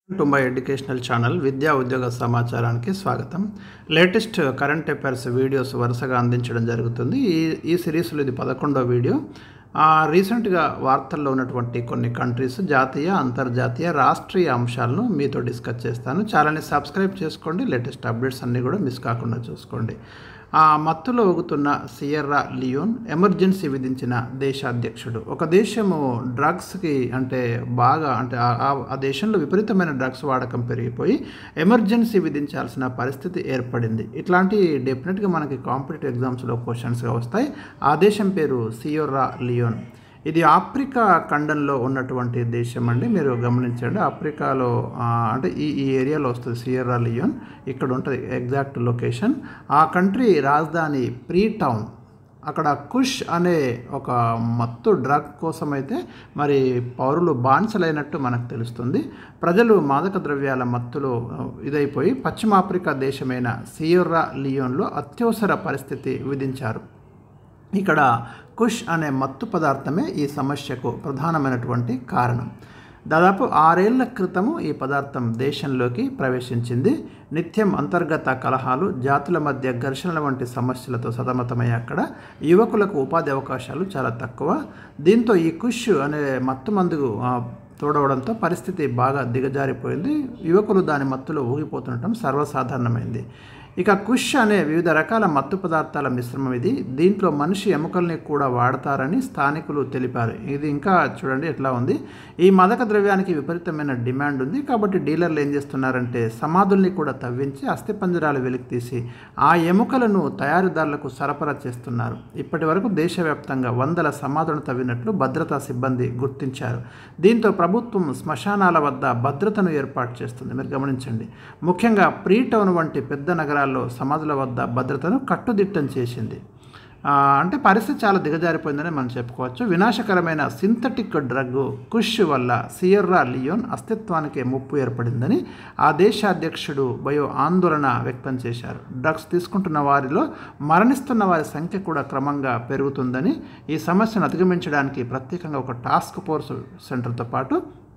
to my educational channel విద్యా ఉద్యోగ సమాచారానికి స్వాగతం లేటెస్ట్ కరెంట్ అఫైర్స్ వీడియోస్ వరుసగా అందించడం జరుగుతుంది ఈ ఈ సిరీస్లో ఇది పదకొండో వీడియో ఆ, రీసెంట్గా వార్తల్లో ఉన్నటువంటి కొన్ని కంట్రీస్ జాతీయ అంతర్జాతీయ రాష్ట్రీయ అంశాలను మీతో డిస్కస్ చేస్తాను ఛానల్ని సబ్స్క్రైబ్ చేసుకోండి లేటెస్ట్ అప్డేట్స్ అన్నీ కూడా మిస్ కాకుండా చూసుకోండి ఆ మత్తులో ఊగుతున్న సియర్రా లియోన్ ఎమర్జెన్సీ విధించిన దేశ అధ్యక్షుడు ఒక దేశము డ్రగ్స్కి అంటే బాగా అంటే ఆ- ఆ- ఆ దేశంలో విపరీతమైన డ్రగ్స్ వాడకం పెరిగిపోయి ఎమర్జెన్సీ విధించాల్సిన పరిస్థితి ఏర్పడింది ఇట్లాంటి డెఫినెట్గా మనకి కాంపిటేటివ్ ఎగ్జామ్స్లో క్వశ్చన్స్గా వస్తాయి ఆ దేశం పేరు సియోర్రా లియోన్ ఇది ఆఫ్రికా ఖండంలో ఉన్నటువంటి దేశం అండి మీరు గమనించండి ఆఫ్రికాలో ఆ, అంటే ఈ ఈ ఏరియాలో వస్తుంది సియర్రా లియోన్ ఇక్కడ ఉంటుంది ఎగ్జాక్ట్ లొకేషన్ ఆ కంట్రీ రాజధాని ప్రీ టౌన్ అక్కడ కుష్ అనే ఒక మత్తు డ్రగ్ కోసమైతే మరి పౌరులు బాన్సలైనట్టు మనకు తెలుస్తుంది ప్రజలు మాదక ద్రవ్యాల మత్తులో ఆ, ఇదైపోయి పశ్చిమ ఆఫ్రికా దేశమైన సియోర్రా లియోన్లో అత్యవసర పరిస్థితి విధించారు ఇక్కడ కుష్ అనే మత్తు పదార్థమే ఈ సమస్యకు ప్రధానమైనటువంటి కారణం దాదాపు ఆరేళ్ల క్రితము ఈ పదార్థం దేశంలోకి ప్రవేశించింది నిత్యం అంతర్గత కలహాలు జాతుల మధ్య ఘర్షణల వంటి సమస్యలతో సతమతమయ్యే అక్కడ యువకులకు ఉపాధి అవకాశాలు చాలా తక్కువ దీంతో ఈ కుష్ అనే మత్తు మందు ఆ, తోడవడంతో పరిస్థితి బాగా దిగజారిపోయింది యువకులు దాని మత్తులో ఊగిపోతుండటం సర్వసాధారణమైంది ఇక కుష్ అనే వివిధ రకాల మత్తు పదార్థాల మిశ్రమం ఇది దీంట్లో మనిషి ఎముకల్ని కూడా వాడతారని స్థానికులు తెలిపారు ఇది ఇంకా చూడండి ఎట్లా ఉంది ఈ మాదక ద్రవ్యానికి విపరీతమైన డిమాండ్ ఉంది కాబట్టి డీలర్లు ఏం చేస్తున్నారంటే సమాధుల్ని కూడా తవ్వించి అస్థిపంజరాలు వెలికి తీసి ఆ ఎముకలను తయారీదారులకు సరఫరా చేస్తున్నారు ఇప్పటి వరకు దేశవ్యాప్తంగా వందల సమాధులను తవ్వినట్లు భద్రతా సిబ్బంది గుర్తించారు దీంతో ప్రభుత్వం శ్మశానాల వద్ద భద్రతను ఏర్పాటు చేస్తుంది మీరు గమనించండి ముఖ్యంగా ప్రీ టౌన్ వంటి పెద్ద నగరాల్లో సమాధుల వద్ద భద్రతను కట్టుదిట్టం చేసింది ఆ, అంటే పరిస్థితి చాలా దిగజారిపోయిందని మనం చెప్పుకోవచ్చు వినాశకరమైన సింథటిక్ డ్రగ్ కుష్ వల్ల సియర్రా లియోన్ అస్తిత్వానికి ముప్పు ఏర్పడిందని ఆ దేశ అధ్యక్షుడు బయో ఆందోళన వ్యక్తం చేశారు డ్రగ్స్ తీసుకుంటున్న వారిలో మరణిస్తున్న వారి సంఖ్య కూడా క్రమంగా పెరుగుతుందని ఈ సమస్యను అధిగమించడానికి ప్రత్యేకంగా ఒక టాస్క్ ఫోర్స్ సెంటర్తో పాటు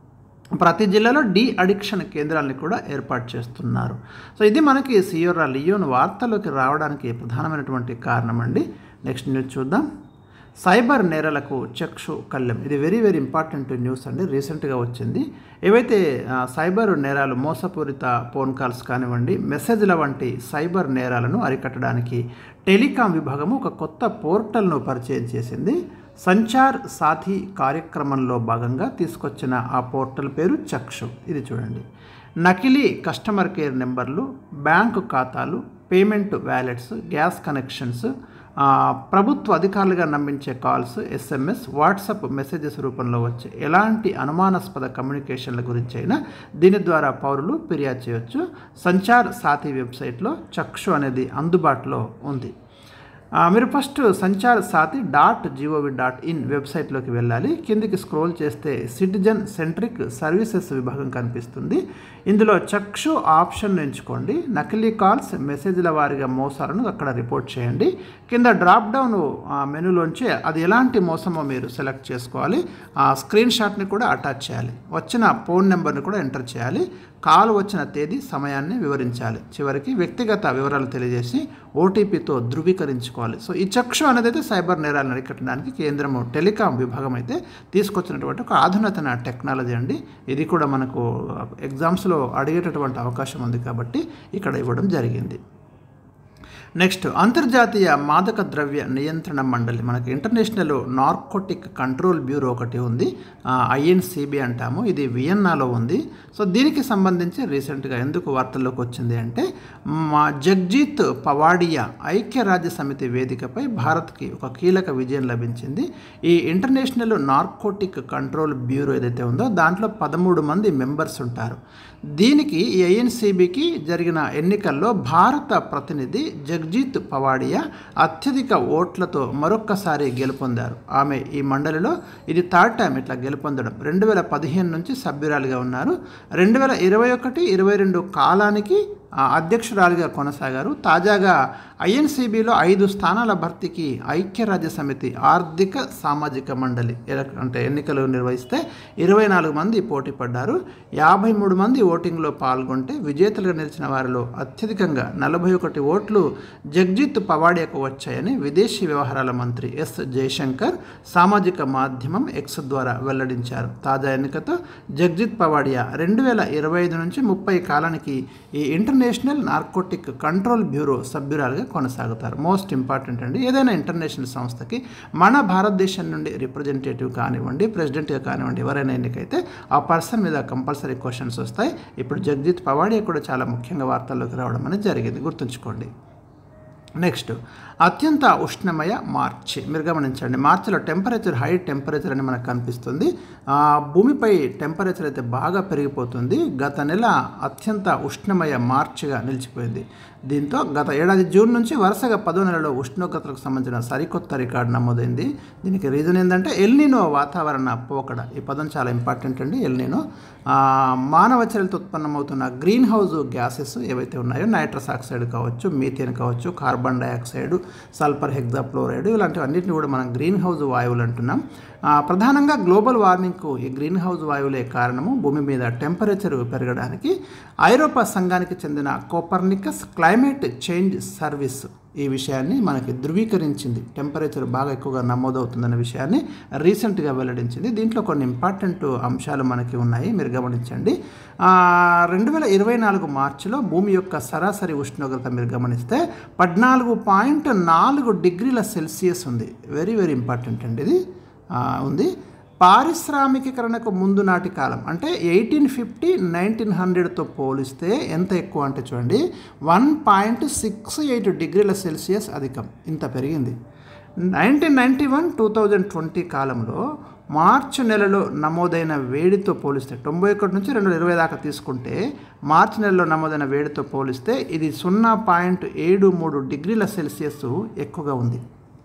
ప్రతి జిల్లాలో డీ అడిక్షన్ కేంద్రాలని కూడా ఏర్పాటు చేస్తున్నారు సో ఇది మనకి సియోరా లియోన్ వార్తలోకి రావడానికి ప్రధానమైనటువంటి కారణం అండి నెక్స్ట్ న్యూస్ చూద్దాం సైబర్ నేరాలకు చక్షు కళ్ళెం ఇది వెరీ వెరీ ఇంపార్టెంట్ న్యూస్ అండి రీసెంట్గా వచ్చింది ఏవైతే ఆ, సైబర్ నేరాలు మోసపూరిత ఫోన్ కాల్స్ కానివ్వండి మెసేజ్ల వంటి సైబర్ నేరాలను అరికట్టడానికి టెలికాం విభాగము ఒక కొత్త పోర్టల్ను పరిచయం చేసింది సంచార్ సాథి కార్యక్రమంలో భాగంగా తీసుకొచ్చిన ఆ పోర్టల్ పేరు చక్షు ఇది చూడండి నకిలీ కస్టమర్ కేర్ నెంబర్లు బ్యాంకు ఖాతాలు పేమెంట్ వ్యాలెట్స్ గ్యాస్ కనెక్షన్స్ ఆ, ప్రభుత్వ అధికారులుగా నమ్మించే కాల్స్ ఎస్ఎంఎస్ వాట్సాప్ మెసేజెస్ రూపంలో వచ్చే ఎలాంటి అనుమానాస్పద కమ్యూనికేషన్ల గురించి అయినా దీని ద్వారా పౌరులు ఫిర్యాదు చేయొచ్చు సంచార్ సాథి వెబ్సైట్లో చక్షు అనేది అందుబాటులో ఉంది ఆ, మీరు first Sanchar Saathi dot G O V dot in వెబ్సైట్లోకి వెళ్ళాలి కిందికి స్క్రోల్ చేస్తే సిటిజన్ సెంట్రిక్ సర్వీసెస్ విభాగం కనిపిస్తుంది ఇందులో చక్షు ఆప్షన్ ఎంచుకోండి నకిలీ కాల్స్ మెసేజ్ల వారిగా మోసాలను అక్కడ రిపోర్ట్ చేయండి కింద డ్రాప్ డౌన్ మెనూలోంచి అది ఎలాంటి మోసమో మీరు సెలెక్ట్ చేసుకోవాలి ఆ స్క్రీన్ షాట్ని కూడా అటాచ్ చేయాలి వచ్చిన ఫోన్ నెంబర్ని కూడా ఎంటర్ చేయాలి కాల్ వచ్చిన తేదీ సమయాన్ని వివరించాలి చివరికి వ్యక్తిగత వివరాలు తెలియజేసి ఓటీపీతో ధృవీకరించుకోవాలి సో ఈ చక్షు అనేది అయితే సైబర్ నేరాలను అరికట్టడానికి కేంద్రము టెలికాం విభాగం అయితే తీసుకొచ్చినటువంటి ఒక ఆధునితన టెక్నాలజీ అండి ఇది కూడా మనకు ఎగ్జామ్స్లో అడిగేటటువంటి అవకాశం ఉంది కాబట్టి ఇక్కడ ఇవ్వడం జరిగింది నెక్స్ట్ అంతర్జాతీయ మాదక ద్రవ్య నియంత్రణ మండలి మనకి ఇంటర్నేషనల్ నార్కోటిక్ కంట్రోల్ బ్యూరో ఒకటి ఉంది ఐఎన్సిబి అంటాము ఇది వియన్నాలో ఉంది సో దీనికి సంబంధించి రీసెంట్గా ఎందుకు వార్తల్లోకి వచ్చింది అంటే మా జగ్జీత్ పవాడియా ఐక్యరాజ్య సమితి వేదికపై భారత్కి ఒక కీలక విజయం లభించింది ఈ ఇంటర్నేషనల్ నార్కోటిక్ కంట్రోల్ బ్యూరో ఏదైతే ఉందో దాంట్లో పదమూడు మంది మెంబర్స్ ఉంటారు దీనికి ఈ ఐఎన్సిబికి జరిగిన ఎన్నికల్లో భారత ప్రతినిధి జగ్జీత్ పవాడియా అత్యధిక ఓట్లతో మరొక్కసారి గెలుపొందారు ఆమె ఈ మండలిలో ఇది థర్డ్ టైం ఇట్లా గెలుపొందడం రెండు వేల పదిహేను నుంచి సభ్యురాలిగా ఉన్నారు రెండు వేల ఇరవై ఒకటి ఇరవై రెండు కాలానికి ఆ, అధ్యక్షురాలిగా కొనసాగారు తాజాగా ఐఎన్సీబీలో ఐదు స్థానాల భర్తీకి ఐక్యరాజ్య సమితి ఆర్థిక సామాజిక మండలి ఎల- అంటే ఎన్నికలు నిర్వహిస్తే ఇరవై నాలుగు మంది పోటీ పడ్డారు యాభై మూడు మంది ఓటింగ్లో పాల్గొంటే విజేతలుగా నిలిచిన వారిలో అత్యధికంగా నలభై ఒకటి ఓట్లు జగ్జిత్ పవాడియాకు వచ్చాయని విదేశీ వ్యవహారాల మంత్రి ఎస్ జయశంకర్ సామాజిక మాధ్యమం ఎక్స్ ద్వారా వెల్లడించారు తాజా ఎన్నికతో జగ్జిత్ పవాడియా రెండు వేల ఇరవై ఐదు నుంచి ముప్పై కాలానికి ఈ ఇంటర్నేషనల్ నార్కోటిక్ కంట్రోల్ బ్యూరో సభ్యురాలుగా కొనసాగుతారు మోస్ట్ ఇంపార్టెంట్ అండి ఏదైనా ఇంటర్నేషనల్ సంస్థకి మన భారతదేశం నుండి రిప్రజెంటేటివ్ కానివ్వండి ప్రెసిడెంట్గా కానివ్వండి ఎవరైనా ఎన్నికైతే ఆ పర్సన్ మీద కంపల్సరీ క్వశ్చన్స్ వస్తాయి ఇప్పుడు జగ్జిత్ పవాడియా కూడా చాలా ముఖ్యంగా వార్తల్లోకి రావడం అనేది జరిగింది గుర్తుంచుకోండి నెక్స్ట్ అత్యంత ఉష్ణమయ మార్చి మీరు గమనించండి మార్చిలో టెంపరేచర్ హై టెంపరేచర్ అని మనకు కనిపిస్తుంది ఆ, భూమిపై టెంపరేచర్ అయితే బాగా పెరిగిపోతుంది గత నెల అత్యంత ఉష్ణమయ మార్చిగా నిలిచిపోయింది దీంతో గత ఏడాది జూన్ నుంచి వరుసగా పదో నెలలో ఉష్ణోగ్రతలకు సంబంధించిన సరికొత్త రికార్డు నమోదైంది దీనికి రీజన్ ఏంటంటే ఎల్నినో వాతావరణ పోకడ ఈ పదం చాలా ఇంపార్టెంట్ అండి ఎల్నినో ఆ, మానవ చర్యలతో ఉత్పన్నమవుతున్న గ్రీన్ హౌస్ గ్యాసెస్ ఏవైతే ఉన్నాయో నైట్రస్ ఆక్సైడ్ కావచ్చు మీథేన్ కావచ్చు కార్బన్ డైఆక్సైడ్ సల్ఫర్ హెక్సాఫ్లోరైడ్ ఇలాంటివన్నిటిని కూడా మనం గ్రీన్ హౌస్ వాయువులు అంటున్నాం ఆ, ప్రధానంగా గ్లోబల్ వార్మింగ్కు ఈ గ్రీన్ హౌస్ వాయువులే కారణము భూమి మీద టెంపరేచర్ పెరగడానికి ఐరోపా సంఘానికి చెందిన కోపర్నికస్ క్లైమేట్ చేంజ్ సర్వీస్ ఈ విషయాన్ని మనకి ధృవీకరించింది టెంపరేచర్ బాగా ఎక్కువగా నమోదవుతుందన్న విషయాన్ని రీసెంట్గా వెల్లడించింది దీంట్లో కొన్ని ఇంపార్టెంట్ అంశాలు మనకి ఉన్నాయి మీరు గమనించండి రెండు వేల ఇరవై నాలుగు మార్చిలో భూమి యొక్క సరాసరి ఉష్ణోగ్రత మీరు గమనిస్తే పద్నాలుగు పాయింట్ నాలుగు డిగ్రీల సెల్సియస్ ఉంది వెరీ వెరీ ఇంపార్టెంట్ అండి ఇది ఆ, ఉంది పారిశ్రామికీకరణకు ముందు నాటి కాలం అంటే ఎయిటీన్ ఫిఫ్టీ నైన్టీన్ హండ్రెడ్తో పోలిస్తే ఎంత ఎక్కువ అంటే చూడండి వన్ పాయింట్ సిక్స్ ఎయిట్ డిగ్రీల సెల్సియస్ అధికం ఇంత పెరిగింది nineteen ninety one two thousand twenty కాలంలో మార్చి నెలలో నమోదైన వేడితో పోలిస్తే తొంభై ఒకటి నుంచి రెండు వేల ఇరవై దాకా తీసుకుంటే మార్చి నెలలో నమోదైన వేడితో పోలిస్తే ఇది సున్నా పాయింట్ ఏడు మూడు డిగ్రీల సెల్సియస్ ఎక్కువగా ఉంది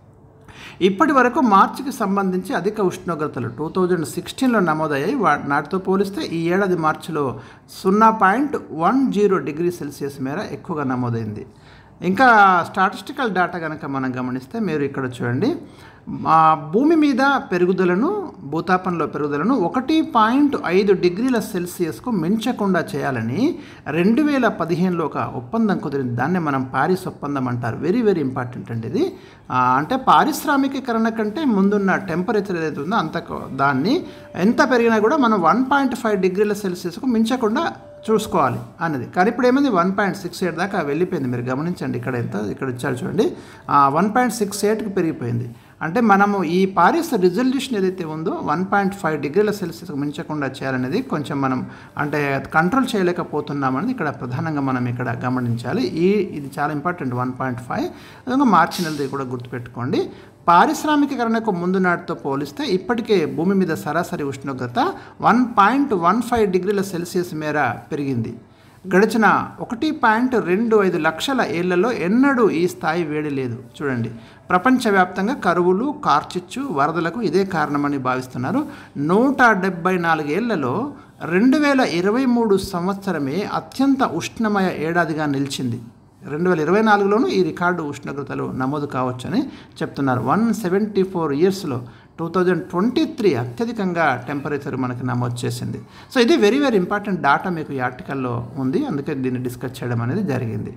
ఇప్పటి వరకు మార్చికి సంబంధించి అధిక ఉష్ణోగ్రతలు టూ థౌజండ్ సిక్స్టీన్లో నమోదయ్యాయి వా నాటితో పోలిస్తే ఈ ఏడాది మార్చిలో సున్నా point one zero degree Celsius మేర ఎక్కువగా నమోదైంది ఇంకా స్టాటిస్టికల్ డేటా కనుక మనం గమనిస్తే మీరు ఇక్కడ చూడండి ఆ, భూమి మీద పెరుగుదలను భూతాపంలో పెరుగుదలను ఒకటి పాయింట్ ఐదు డిగ్రీల సెల్సియస్కు మించకుండా చేయాలని రెండు వేల పదిహేనులో ఒక ఒప్పందం కుదిరింది దాన్నే మనం పారిస్ ఒప్పందం అంటారు వెరీ వెరీ ఇంపార్టెంట్ అండి ఇది ఆ, అంటే పారిశ్రామికీకరణ కంటే ముందున్న టెంపరేచర్ ఏదైతే ఉందో అంత కొ- దాన్ని ఎంత పెరిగినా కూడా మనం వన్ పాయింట్ ఫైవ్ డిగ్రీల సెల్సియస్కు మించకుండా చూసుకోవాలి అన్నది కానీ ఇప్పుడు ఏమైంది వన్ పాయింట్ సిక్స్ ఎయిట్ దాకా వెళ్ళిపోయింది మీరు గమనించండి ఇక్కడ ఎంత ఇక్కడ ఇచ్చారు చూడండి వన్ పాయింట్ సిక్స్ ఎయిట్కి పెరిగిపోయింది అంటే మనము ఈ పారిస్ రిజల్యూషన్ ఏదైతే ఉందో వన్ పాయింట్ ఫైవ్ డిగ్రీల సెల్సియస్కి మించకుండా చేయాలనేది కొంచెం మనం అంటే కంట్రోల్ చేయలేకపోతున్నామనేది ఇక్కడ ప్రధానంగా మనం ఇక్కడ గమనించాలి ఈ ఇది చాలా ఇంపార్టెంట్ వన్ పాయింట్ ఫైవ్ అదేవిధంగా మార్చి నెలది కూడా గుర్తుపెట్టుకోండి పారిశ్రామికీకరణకు ముందు నాటితో పోలిస్తే ఇప్పటికే భూమి మీద సరాసరి ఉష్ణోగ్రత వన్ పాయింట్ వన్ ఫైవ్ డిగ్రీల సెల్సియస్ మేర పెరిగింది గడిచిన ఒకటి పాయింట్ రెండు ఐదు లక్షల ఏళ్లలో ఎన్నడూ ఈ స్థాయి వేడి లేదు చూడండి ప్రపంచవ్యాప్తంగా కరువులు కార్చిచ్చు వరదలకు ఇదే కారణమని భావిస్తున్నారు నూట డెబ్బై నాలుగేళ్లలో రెండు వేల ఇరవై మూడు సంవత్సరమే అత్యంత ఉష్ణమయ ఏడాదిగా నిలిచింది రెండు వేల ఇరవై నాలుగులోనూ ఈ రికార్డు ఉష్ణోగ్రతలు నమోదు కావచ్చని చెప్తున్నారు వన్ సెవెంటీ ఫోర్ ఇయర్స్లో టూ థౌజండ్ ట్వంటీ త్రీ అత్యధికంగా టెంపరేచర్ మనకి నమోదు చేసింది సో ఇది వెరీ వెరీ ఇంపార్టెంట్ డాటా మీకు ఈ ఆర్టికల్లో ఉంది అందుకే దీన్ని డిస్కస్ చేయడం అనేది జరిగింది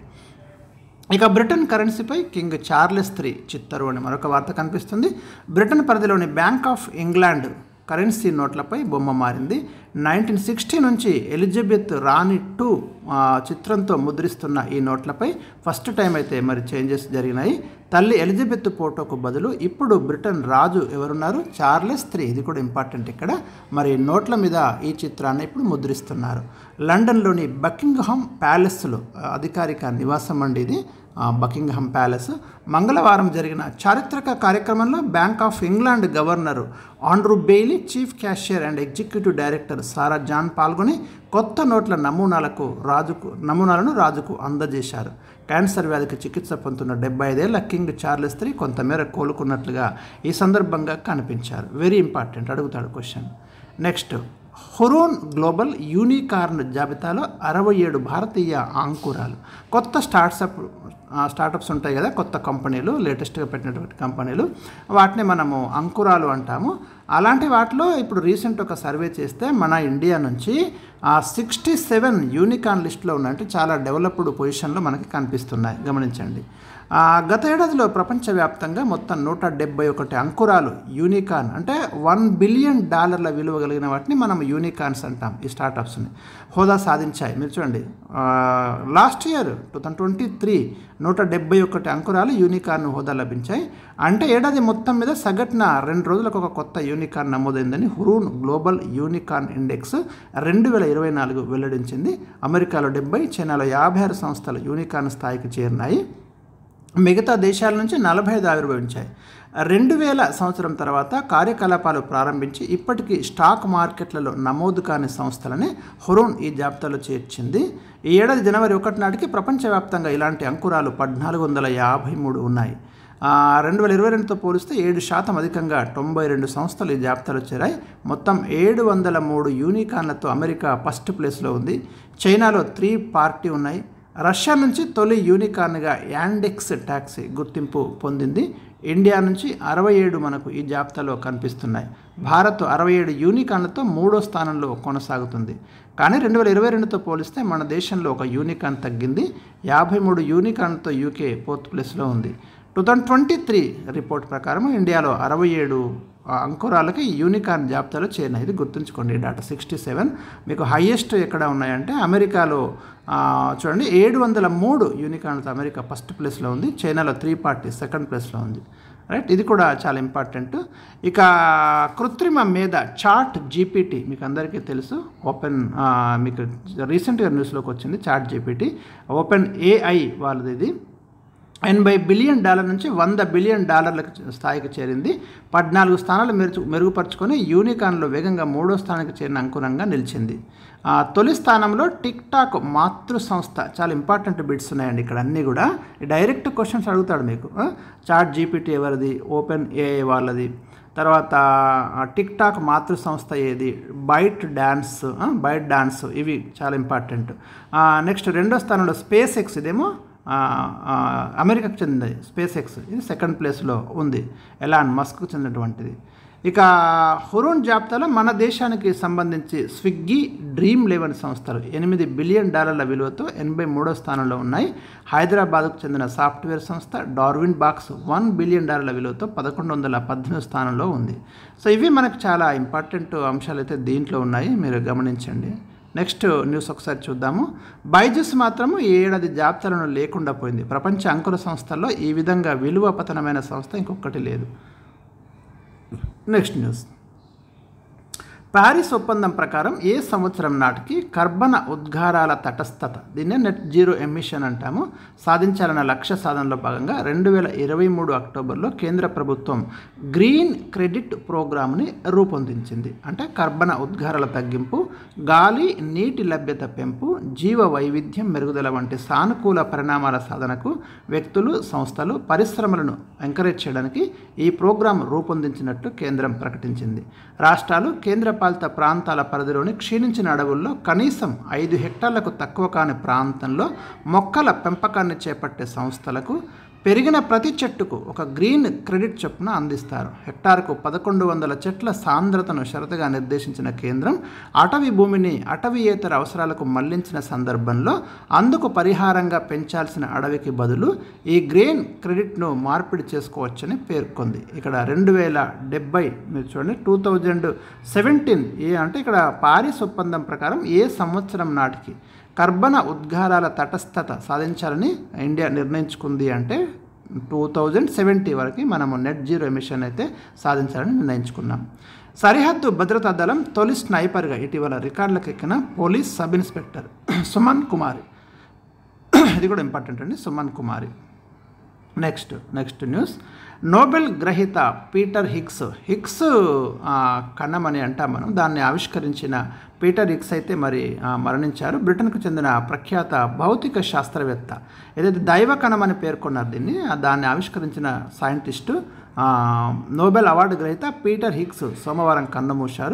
ఇక బ్రిటన్ కరెన్సీపై కింగ్ చార్లెస్ త్రీ చిత్తరు అని మరొక వార్త కనిపిస్తుంది బ్రిటన్ పరిధిలోని బ్యాంక్ ఆఫ్ ఇంగ్లాండ్ కరెన్సీ నోట్లపై బొమ్మ మారింది నైన్టీన్ సిక్స్టీ నుంచి ఎలిజబెత్ రాణి టూ ఆ, చిత్రంతో ముద్రిస్తున్న ఈ నోట్లపై ఫస్ట్ టైం అయితే మరి చేంజెస్ జరిగినాయి తల్లి ఎలిజబెత్ ఫోటోకు బదులు ఇప్పుడు బ్రిటన్ రాజు ఎవరున్నారు చార్లెస్ త్రీ ఇది కూడా ఇంపార్టెంట్ ఇక్కడ మరి నోట్ల మీద ఈ చిత్రాన్ని ఇప్పుడు ముద్రిస్తున్నారు లండన్లోని బకింగ్హామ్ ప్యాలెస్లో ఆ, అధికారిక నివాసం అండి ఇది ఆ, బకింగ్హామ్ ప్యాలెస్ మంగళవారం జరిగిన చారిత్రక కార్యక్రమంలో Bank of England governor Andrew Bailey chief cashier and executive director Sarah John పాల్గొని కొత్త నోట్ల నమూనాలకు రాజుకు నమూనాలను రాజుకు అందజేశారు క్యాన్సర్ వ్యాధికి చికిత్స పొందుతున్న డెబ్బై ఐదేళ్ల కింగ్ చార్లెస్ త్రీ కొంతమేర కోలుకున్నట్లుగా ఈ సందర్భంగా కనిపించారు వెరీ ఇంపార్టెంట్ అడుగుతాడు question next Hurun global unicorn జాబితాలో అరవై ఏడు భారతీయ అంకురాలు కొత్త స్టార్ట్అప్ స్టార్టప్స్ ఉంటాయి కదా కొత్త కంపెనీలు లేటెస్ట్గా పెట్టినటువంటి కంపెనీలు వాటిని మనము అంకురాలు అంటాము అలాంటి వాటిలో ఇప్పుడు రీసెంట్ ఒక సర్వే చేస్తే మన ఇండియా నుంచి సిక్స్టీ సెవెన్ యూనికాన్ లిస్ట్లో ఉన్న అంటే చాలా డెవలప్డ్ పొజిషన్లో మనకి కనిపిస్తున్నాయి గమనించండి ఆ, గత ఏడాదిలో ప్రపంచవ్యాప్తంగా మొత్తం నూట డెబ్బై ఒకటి అంకురాలు యూనికాన్ అంటే వన్ బిలియన్ డాలర్ల విలువ కలిగిన వాటిని మనం యూనికాన్స్ అంటాం ఈ స్టార్టప్స్ని హోదా సాధించాయి మీరు చూడండి last year two thousand twenty three నూట డెబ్బై ఒకటి అంకురాలు యూనికార్న్ హోదా లభించాయి అంటే ఏడాది మొత్తం మీద సగటున రెండు రోజులకు ఒక కొత్త యూనికార్న్ నమోదైందని హురూన్ గ్లోబల్ యూనికార్న్ ఇండెక్స్ రెండు వేల ఇరవై నాలుగు వెల్లడించింది అమెరికాలో డెబ్బై చైనాలో యాభై ఆరు సంస్థలు యూనికార్న్ స్థాయికి చేరినాయి మిగతా దేశాల నుంచి నలభై ఐదు ఆవిర్భవించాయి రెండు వేల సంవత్సరం తర్వాత కార్యకలాపాలు ప్రారంభించి ఇప్పటికీ స్టాక్ మార్కెట్లలో నమోదు కాని సంస్థలని హురోన్ ఈ జాబితాలో చేర్చింది ఈ ఏడాది జనవరి ఒకటి నాటికి ప్రపంచవ్యాప్తంగా ఇలాంటి అంకురాలు పద్నాలుగు వందల యాభై మూడు ఉన్నాయి రెండు వేల ఇరవై రెండుతో పోలిస్తే ఏడు శాతం అధికంగా తొంభై రెండు సంస్థలు ఈ జాబితాలో చేరాయి మొత్తం ఏడు వందల మూడు యూనికాన్లతో అమెరికా ఫస్ట్ ప్లేస్లో ఉంది చైనాలో త్రీ పార్టీ ఉన్నాయి రష్యా నుంచి తొలి యూనికార్న్గా యాండెక్స్ ట్యాక్సీ గుర్తింపు పొందింది ఇండియా నుంచి అరవై ఏడు మనకు ఈ జాబితాలో కనిపిస్తున్నాయి భారత్ అరవై ఏడు యూనికాన్లతో మూడో స్థానంలో కొనసాగుతుంది కానీ రెండు వేల ఇరవై రెండుతో పోలిస్తే మన దేశంలో ఒక యూనికాన్ తగ్గింది యాభై మూడు యూనికాన్లతో యూకే ఫోర్త్ ప్లేస్లో ఉంది two thousand twenty three report ప్రకారం ఇండియాలో అరవై ఏడు ఆ, అంకురాలకి యూనికార్న్ జాబితాలో చేరినాయి ఇది గుర్తుంచుకోండి ఈ డాటా సిక్స్టీ సెవెన్ మీకు హైయెస్ట్ ఎక్కడ ఉన్నాయంటే అమెరికాలో ఆ, చూడండి ఏడు వందల మూడు యూనికార్న్తో అమెరికా ఫస్ట్ ప్లేస్లో ఉంది చైనాలో త్రీ పార్టీ సెకండ్ ప్లేస్లో ఉంది రైట్ ఇది కూడా చాలా ఇంపార్టెంట్ ఇక కృత్రిమ మీద చాట్ జీపీటీ మీకు అందరికీ తెలుసు ఓపెన్ ఆ, మీకు రీసెంట్గా న్యూస్లోకి వచ్చింది చాట్ జీపీటీ ఓపెన్ ఏఐ వాళ్ళది ఇది ఎనభై బిలియన్ డాలర్ నుంచి వంద బిలియన్ డాలర్లకు స్థాయికి చేరింది పద్నాలుగు స్థానాలు మెరుచు మెరుగుపరుచుకొని యూనికాన్లో వేగంగా మూడో స్థానానికి చేరిన అంకురంగా నిలిచింది ఆ, తొలి స్థానంలో టిక్ టాక్ మాతృ సంస్థ చాలా ఇంపార్టెంట్ బిట్స్ ఉన్నాయండి ఇక్కడ అన్నీ కూడా డైరెక్ట్ క్వశ్చన్స్ అడుగుతాడు మీకు ఆ, చాట్ జీపీటీ ఎవరిది ఓపెన్ ఏఐ వాళ్ళది తర్వాత ఆ, టిక్ టాక్ మాతృ సంస్థ ఏది బైట్ డ్యాన్స్ ఆ, బైట్ డాన్స్ ఇవి చాలా ఇంపార్టెంట్ ఆ, నెక్స్ట్ రెండో స్థానంలో స్పేస్ ఎక్స్ ఇదేమో ఆ, ఆ, అమెరికాకు చెందినది స్పేస్ ఎక్స్ ఇది సెకండ్ ప్లేస్లో ఉంది ఎలాన్ మస్క్కు చెందినటువంటిది ఇక హురోన్ జాబితాలో మన దేశానికి సంబంధించి స్విగ్గీ డ్రీమ్ లెవెన్ సంస్థలు ఎనిమిది బిలియన్ డాలర్ల విలువతో ఎనభై మూడో స్థానంలో ఉన్నాయి హైదరాబాద్కు చెందిన సాఫ్ట్వేర్ సంస్థ డార్విన్ బాక్స్ వన్ బిలియన్ డాలర్ల విలువతో పదకొండు వందల పద్దెనిమిది స్థానంలో ఉంది సో ఇవి మనకు చాలా ఇంపార్టెంట్ అంశాలు అయితే దీంట్లో ఉన్నాయి మీరు గమనించండి నెక్స్ట్ న్యూస్ ఒకసారి చూద్దాము బైజూస్ మాత్రము ఈ ఏడాది జాబితాలను లేకుండా పోయింది ప్రపంచ అంకుర సంస్థల్లో ఈ విధంగా విలువ పతనమైన సంస్థ ఇంకొకటి లేదు నెక్స్ట్ న్యూస్ ప్యారిస్ ఒప్పందం ప్రకారం ఏ సంవత్సరం నాటికి కర్బన ఉద్గారాల తటస్థత దీన్నే నెట్ జీరో ఎమిషన్ అంటాము సాధించాలన్న లక్ష్య సాధనలో భాగంగా రెండు వేల ఇరవై మూడు అక్టోబర్లో కేంద్ర ప్రభుత్వం గ్రీన్ క్రెడిట్ ప్రోగ్రామ్ని రూపొందించింది అంటే కర్బన ఉద్గారాల తగ్గింపు గాలి నీటి లభ్యత పెంపు జీవ వైవిధ్యం మెరుగుదల వంటి సానుకూల పరిణామాల సాధనకు వ్యక్తులు సంస్థలు పరిశ్రమలను ఎంకరేజ్ చేయడానికి ఈ ప్రోగ్రాం రూపొందించినట్టు కేంద్రం ప్రకటించింది రాష్ట్రాలు కేంద్రపాలిత ప్రాంతాల పరిధిలోని క్షీణించిన అడవుల్లో కనీసం ఐదు హెక్టార్లకు తక్కువ కాని ప్రాంతంలో మొక్కల పెంపకాన్ని చేపట్టే సంస్థలకు పెరిగిన ప్రతి చెట్టుకు ఒక గ్రీన్ క్రెడిట్ చొప్పున అందిస్తారు హెక్టార్కు పదకొండు వందల చెట్ల సాంద్రతను షరతుగా నిర్దేశించిన కేంద్రం అటవీ భూమిని అటవీయేతర అవసరాలకు మళ్లించిన సందర్భంలో అందుకు పరిహారంగా పెంచాల్సిన అడవికి బదులు ఈ గ్రీన్ క్రెడిట్ను మార్పిడి చేసుకోవచ్చని పేర్కొంది ఇక్కడ రెండు వేల డెబ్బై మీరు చూడండి టూ థౌజండ్ సెవెంటీన్ ఏ అంటే ఇక్కడ పారిస్ ఒప్పందం ప్రకారం ఏ సంవత్సరం నాటికి కర్బన ఉద్గారాల తటస్థత సాధించాలని ఇండియా నిర్ణయించుకుంది అంటే టూ థౌజండ్ సెవెంటీ వరకు మనము నెట్ జీరో ఎమిషన్ అయితే సాధించాలని నిర్ణయించుకున్నాం సరిహద్దు భద్రతా దళం తొలి స్నైపర్గా ఇటీవల రికార్డులకు ఎక్కిన police sub inspector Suman Kumari ఇది కూడా ఇంపార్టెంట్ అండి Suman Kumari next next news Nobel గ్రహీత పీటర్ హిక్స్ హిక్స్ ఆ, కణం అని అంటాం మనం దాన్ని ఆవిష్కరించిన పీటర్ హిక్స్ అయితే మరి ఆ, మరణించారు బ్రిటన్కు చెందిన ప్రఖ్యాత భౌతిక శాస్త్రవేత్త ఏదైతే దైవ కణం అని పేర్కొన్నారు దీన్ని ఆ, దాన్ని ఆవిష్కరించిన సైంటిస్టు ఆ, నోబెల్ అవార్డు గ్రహీత పీటర్ హిక్స్ సోమవారం కన్నుమూశారు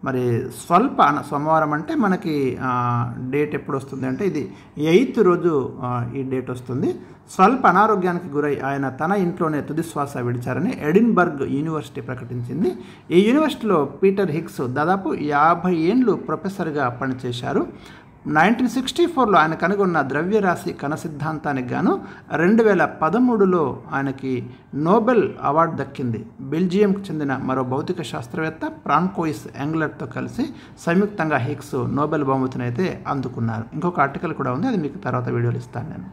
మరి స్వల్ప అన సోమవారం అంటే మనకి ఆ, డేట్ ఎప్పుడు వస్తుంది అంటే ఇది ఎయిత్ రోజు ఆ, ఈ డేట్ వస్తుంది స్వల్ప అనారోగ్యానికి గురై ఆయన తన ఇంట్లోనే తుది శ్వాస విడిచారని ఎడిన్బర్గ్ యూనివర్సిటీ ప్రకటించింది ఈ యూనివర్సిటీలో పీటర్ హిక్స్ దాదాపు యాభై ఏండ్లు ప్రొఫెసర్గా పనిచేశారు నైన్టీన్ సిక్స్టీ ఫోర్లో ఆయన కనుగొన్న ద్రవ్యరాశి కణ సిద్ధాంతానికి గాను రెండు వేల పదమూడులో ఆయనకి నోబెల్ అవార్డు దక్కింది బెల్జియంకు చెందిన మరో భౌతిక శాస్త్రవేత్త ప్రాన్కోయిస్ యాంగ్లర్తో కలిసి సంయుక్తంగా హిక్స్ నోబెల్ బహుమతిని అయితే అందుకున్నారు ఇంకొక ఆర్టికల్ కూడా ఉంది అది మీకు తర్వాత వీడియోలు ఇస్తాను నేను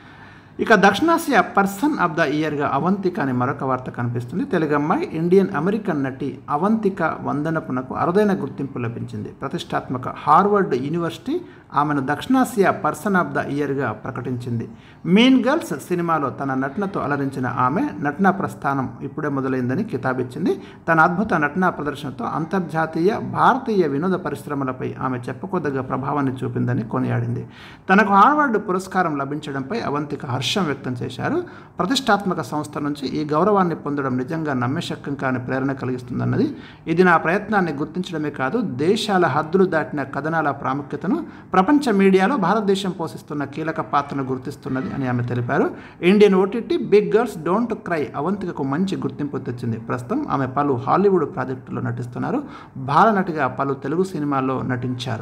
ఇక దక్షిణాసియా పర్సన్ ఆఫ్ ద ఇయర్గా అవంతిక అనే మరొక వార్త కనిపిస్తుంది తెలుగు అమ్మాయి ఇండియన్ అమెరికన్ నటి అవంతిక వందనపునకు అరుదైన గుర్తింపు లభించింది ప్రతిష్టాత్మక హార్వర్డ్ యూనివర్సిటీ ఆమెను దక్షిణాసియా పర్సన్ ఆఫ్ ద ఇయర్గా ప్రకటించింది మీన్ గర్ల్స్ సినిమాలో తన నటనతో అలరించిన ఆమె నటనా ప్రస్థానం ఇప్పుడే మొదలైందని కితాబిచ్చింది తన అద్భుత నటనా ప్రదర్శనతో అంతర్జాతీయ భారతీయ వినోద పరిశ్రమలపై ఆమె చెప్పుకోదగ్గ ప్రభావాన్ని చూపిందని కొనియాడింది తనకు హార్వర్డ్ పురస్కారం లభించడంపై అవంతిక హర్షం వ్యక్తం చేశారు ప్రతిష్టాత్మక సంస్థ నుంచి ఈ గౌరవాన్ని పొందడం నిజంగా నమ్మశక్యం కాని ప్రేరణ కలిగిస్తుందన్నది ఇది నా ప్రయత్నాన్ని గుర్తించడమే కాదు దేశాల హద్దులు దాటిన కథనాల ప్రాముఖ్యతను ప్రపంచ మీడియాలో భారతదేశం పోషిస్తున్న కీలక పాత్రను గుర్తిస్తున్నది అని ఆమె తెలిపారు Indian OTT Big Girls Don't Cry అవంతికకు మంచి గుర్తింపు తెచ్చింది ప్రస్తుతం ఆమె పలు హాలీవుడ్ ప్రాజెక్టుల్లో నటిస్తున్నారు బాలనటిగా పలు తెలుగు సినిమాల్లో నటించారు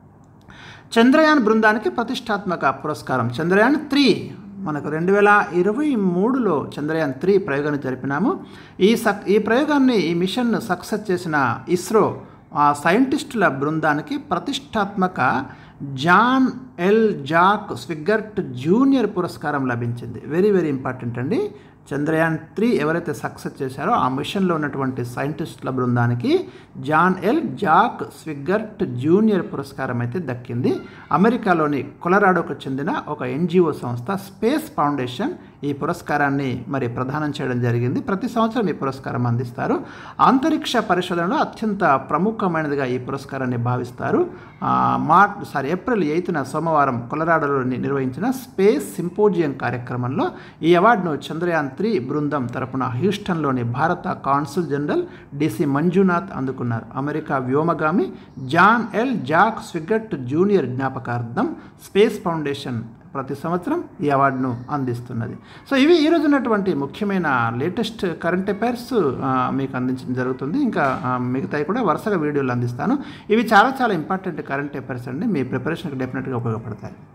చంద్రయాన్ బృందానికి ప్రతిష్టాత్మక పురస్కారం చంద్రయాన్ త్రీ మనకు రెండు వేల ఇరవై మూడులో చంద్రయాన్ త్రీ ప్రయోగాన్ని జరిపినాము ఈ సక్ ఈ ప్రయోగాన్ని ఈ మిషన్ సక్సెస్ చేసిన ఇస్రో ఆ సైంటిస్టుల బృందానికి ప్రతిష్టాత్మక John L Jack Swigert junior పురస్కారం లభించింది వెరీ వెరీ ఇంపార్టెంట్ అండి చంద్రయాన్ త్రీ ఎవరైతే సక్సెస్ చేశారో ఆ మిషన్లో ఉన్నటువంటి సైంటిస్టుల బృందానికి John L Jack Swigert junior పురస్కారం అయితే దక్కింది అమెరికాలోని కొలరాడోకు చెందిన ఒక ఎన్జిఓ సంస్థ స్పేస్ ఫౌండేషన్ ఈ పురస్కారాన్ని మరి ప్రదానం చేయడం జరిగింది ప్రతి సంవత్సరం ఈ పురస్కారం అందిస్తారు అంతరిక్ష పరిశోధనలో అత్యంత ప్రముఖమైనదిగా ఈ పురస్కారాన్ని భావిస్తారు ఆ, మార్చ్ సారీ ఏప్రిల్ ఎయిత్న సోమవారం కొలరాడోలో ని- నిర్వహించిన స్పేస్ సింపోజియం కార్యక్రమంలో ఈ అవార్డును చంద్రయాన్ త్రీ బృందం తరపున హ్యూస్టన్లోని భారత కాన్సుల్ జనరల్ డిసి మంజునాథ్ అందుకున్నారు అమెరికా వ్యోమగామి John L Jack Swigert junior జ్ఞాపకార్థం స్పేస్ ఫౌండేషన్ ప్రతి సంవత్సరం ఈ అవార్డును అందిస్తున్నది సో ఇవి ఈ రోజు ఉన్నటువంటి ముఖ్యమైన లేటెస్ట్ కరెంట్ అఫైర్స్ మీకు అందించడం జరుగుతుంది ఇంకా ఆ, మిగతాయి కూడా వరుసగా వీడియోలు అందిస్తాను ఇవి చాలా చాలా ఇంపార్టెంట్ కరెంట్ అఫైర్స్ అండి మీ ప్రిపరేషన్కి డెఫినెట్గా ఉపయోగపడతాయి